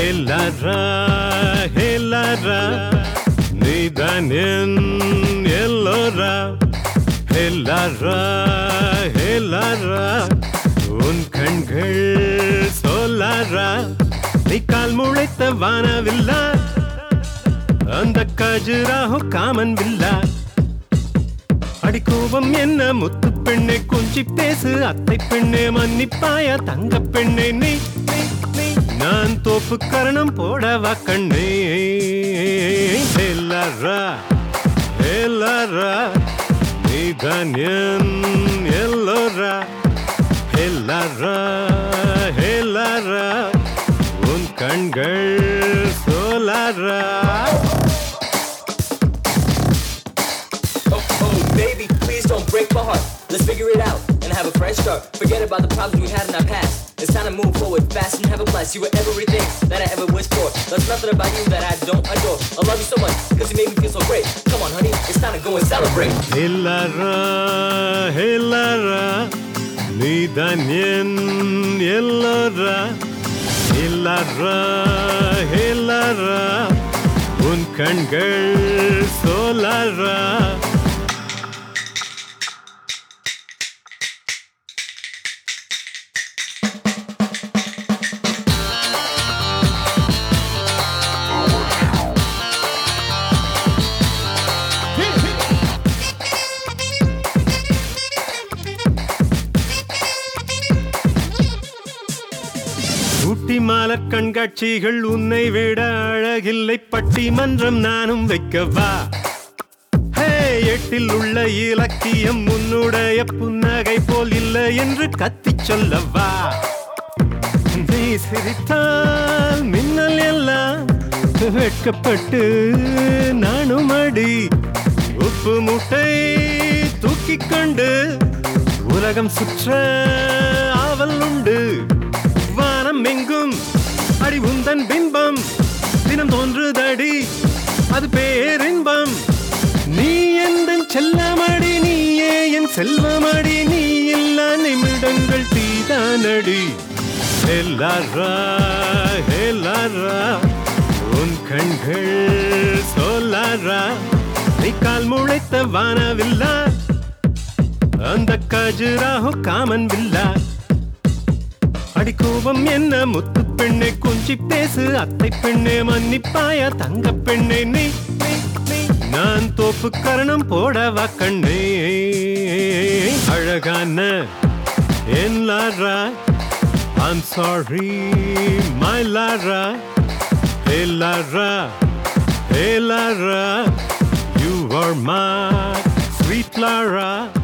ஹேலாரா ஹேலாரா நீதான் என் எல்லோரா ஹேலாரா ஹேலாரா உன் கண்கள் சொல்லாரா நீ கால் முளைத்த வானவில்லா அந்த கஜுராஹோ காமன் வில்லா அடிக்கோபம் என்ன முத்து பெண்ணே கொஞ்சி பேசு அத்தை பெண்ணே மன்னிப்பாயா தங்க பெண்ணே நீ நீ, நீ. நான் தோப்பு கரணம் போடவா கண்ணே எல்லாரா எல்லாரா நீதான் என் எல்லோரா எல்லாரா எல்லாரா உன் கண்கள் சோலாரா Oh, oh, baby, please don't break my heart. Let's figure it out and have a fresh start. Forget about the problems we had in our past. It's time to move forward fast and have a blast. You were everything that I ever wished for. There's nothing about you that I don't adore. I love you so much because you made me feel so great. Come on, honey, it's time to go and celebrate. எல்லாரா எல்லாரா நீதான் என் எல்லாரா எல்லாரா எல்லாரா உன் கண்கள் Solara ஊட்டி மாலர் கண்காட்சிகள் உன்னை விட அழகில்லை பட்டிமன்றம் நானும் வைக்கவா ஹே எட்டில் உள்ள இலக்கியம் உன்னுடைய புன்னகை போல் இல்லை என்று கத்திச் சொல்லவா நீ சிரித்தால் மின்னல் எல்லாம் வெட்கப்பட்டு நானும் அடி உப்பு மூட்டை தூக்கிக் கொண்டு உலகம் சுற்ற ஆவல் உண்டு வானம் எங்கும் அடி உந்தன் பிம்பம் தினம் தோன்றுதடி அது பேரின்பம் நீ எந்த செல்லமடி நீயே என் செல்வமடி நீ இல்லா நிமிடங்கள் தீதானடி எல்லாரா எல்லாரா உன் கண்கள் சொல்லாரா நீ கால் முளைத்த வானவில்லா அந்த கஜுராஹோ காமன் வில்லா அடிக்கோபம் என்ன முத்து பெண்ணே கொஞ்சி பேசு அத்தை பெண்ணே மன்னிப்பாயா தங்க பெண்ணே நீ நீ, நீ. நான் தோப்பு கரணம் போடவா கண்ணே அழகான என் Lara I'm sorry my Lara hey Lara hey Lara You are my sweet Lara